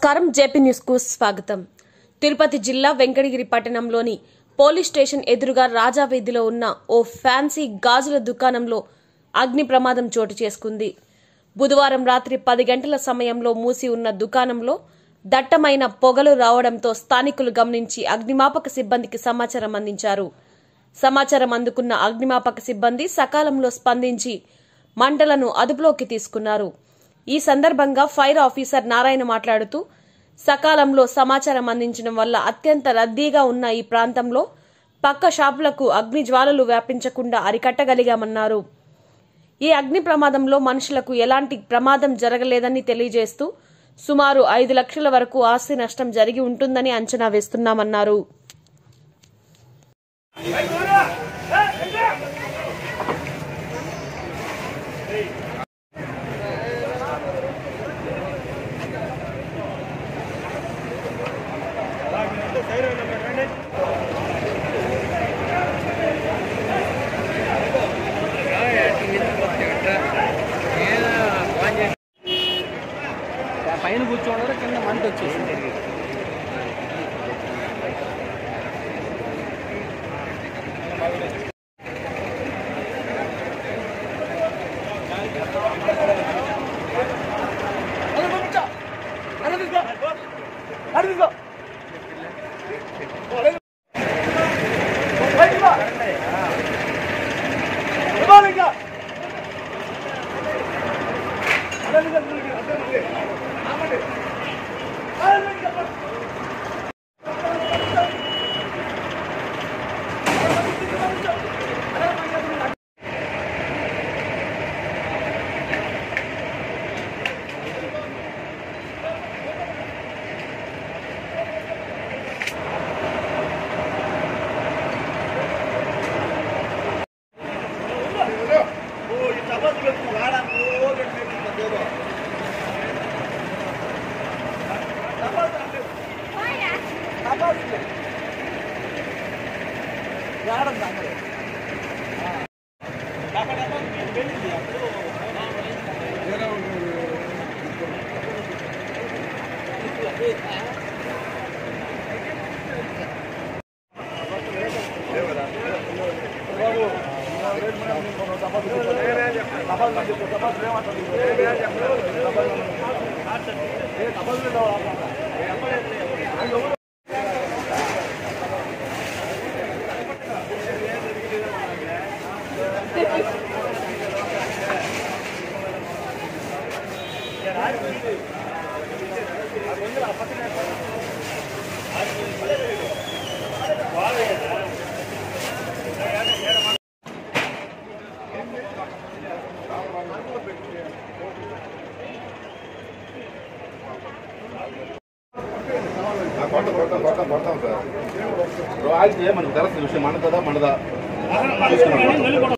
నమస్కారం JP news కు స్వాగతం తిరుపతి జిల్లా వెంకటగిరి పట్టణంలోని పోలీస్ స్టేషన్ ఎదురుగా రాజా వీధిలో ఉన్న ఓ ఫ్యాన్సీ గాజుల దుకాణంలో అగ్ని ప్రమాదం చోటు చేసుకుంది బుధవారం రాత్రి పది గంటల సమయంలో మూసి ఉన్న దుకాణంలో దట్టమైన పొగలు రావడంతో స్థానికులు గమనించి అగ్నిమాపక సిబ్బందికి సమాచారం అందించారు సమాచారం అందుకున్న అగ్నిమాపక సిబ్బంది సకాలంలో స్పందించి మంటలను అదుపులోకి తీసుకున్నారు ఈ సందర్భంగా ఫైర్ ఆఫీసర్ నారాయణ మాట్లాడుతూ సకాలంలో సమాచారం అందించడం వల్ల అత్యంత రద్దీగా ఉన్న ఈ ప్రాంతంలో పక్క షాపులకు అగ్ని జ్వాలలు వ్యాపించకుండా అరికట్టగలిగామన్నారు ఈ అగ్ని ప్రమాదంలో మనుషులకు ఎలాంటి ప్రమాదం జరగలేదని తెలియజేస్తూ సుమారు ఐదు లక్షల వరకు ఆస్తి నష్టం జరిగి ఉంటుందని అంచనా వేస్తున్నామన్నారు పైన కూర్చోవడం కింద మంట వచ్చేసింది కొడతాం కొడతాం కొడతాం కొడతాం సార్ ఇప్పుడు ఆగితే మనకు తెలుస్తుంది విషయం మండదా మండదా చూసుకున్నాం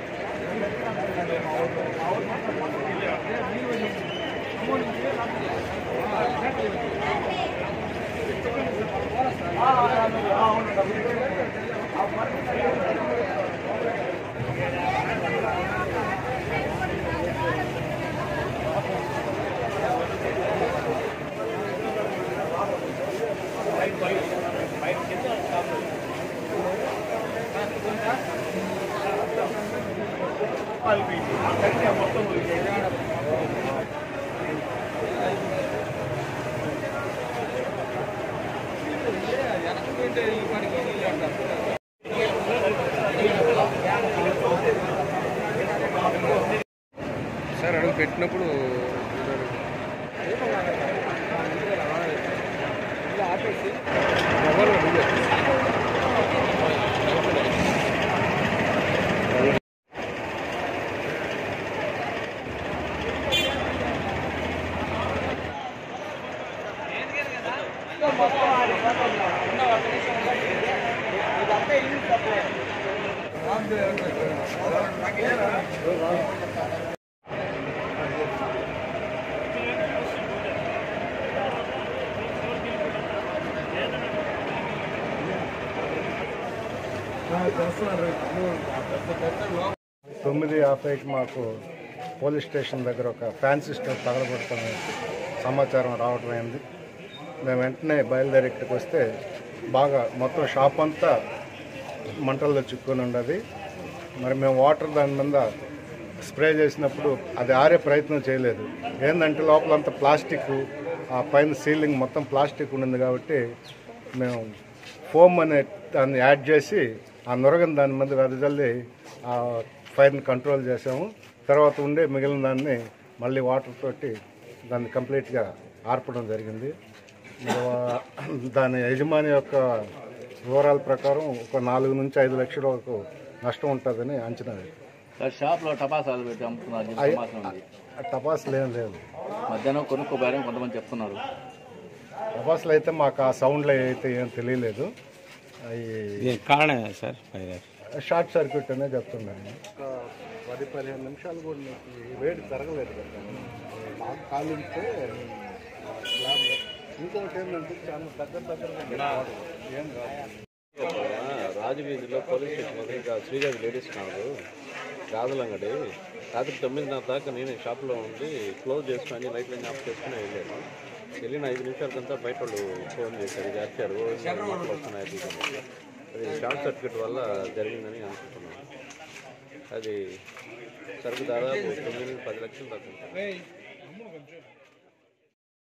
సార్ అడుగు పెట్టినప్పుడు మొబైల్ అడుగు తొమ్మిది యాభైకి మాకు పోలీస్ స్టేషన్ దగ్గర ఒక ఫ్యాన్సీ స్టోర్ తగలబెడుతున్న సమాచారం రావడం అయింది మేము వెంటనే బయలుదేరి ఇక్కడికి వస్తే బాగా మొత్తం షాప్ అంతా మంటల్లో చిక్కుని ఉన్నది మరి మేము వాటర్ దాని మీద స్ప్రే చేసినప్పుడు అది ఆరే ప్రయత్నం చేయలేదు ఏంటంటే లోపలంతా ప్లాస్టిక్ ఆ పైన సీలింగ్ మొత్తం ప్లాస్టిక్ ఉండింది కాబట్టి మేము ఫోమ్ అనే దాన్ని యాడ్ చేసి ఆ నొరగని దాని మీద వెదజల్లి ఆ ఫైర్ని కంట్రోల్ చేసాము తర్వాత ఉండే మిగిలిన దాన్ని మళ్ళీ వాటర్ తోటి దాన్ని కంప్లీట్గా ఆర్పడం జరిగింది మరి వా- దాని యజమాని యొక్క వివరాల ప్రకారం ఒక నాలుగు నుంచి ఐదు లక్షల వరకు నష్టం ఉంటుందని అంచనా వేశారు. సార్ షాప్లో టపాసాలు పెట్టి అమ్ముతున్నారు దీనికి అయ్య- సమాచారం ఉంది ఆ టపాసులు ఏం లేదు మధ్యాహ్నం కొనుక్కోబారని కొంతమంది చెప్తున్నారు టపాసులు అయితే మాకు ఆ సౌండ్లు అయితే ఏం తెలియలేదు అవి దీనికి కారణం ఏంటి సార్ ఫైర్ షార్ట్ సర్క్యూట్ అనే చెప్తున్నాను ఒక పది పదిహేను నిమిషాలు కూడా మీకు ఈ వేడి తరగలేదు కదా బాగా కాలింటే స్లాబ్ ఇంకొకటి ఏంటంటే చాలా దగ్గర దగ్గరగా ఏం కాదు రాజవీధిలో పోలీస్ స్టేషన్ వద్ద ఇంకా శ్రీదేవి లేడీస్ కాదు గాజుల అంగడి రాత్రి తొమ్మిదిన్నర దాకా నేను షాప్లో ఉండి క్లోజ్ చేసుకొని లైట్లన్నీ ఆఫ్ చేసుకుని వెళ్ళాను వెళ్ళిన ఐదు నిమిషాలకంతా బయట వాళ్ళు ఫోన్ చేశారు ఇది వచ్చారు మాటలు వస్తున్నాయి అది ఇది అని. అది షార్ట్ సర్క్యూట్ వల్ల జరిగిందని అనుకుంటున్నాను అది సరుకు దాదాపు తొమ్మిది నుంచి పది లక్షలు దాకా ఉంటుంది.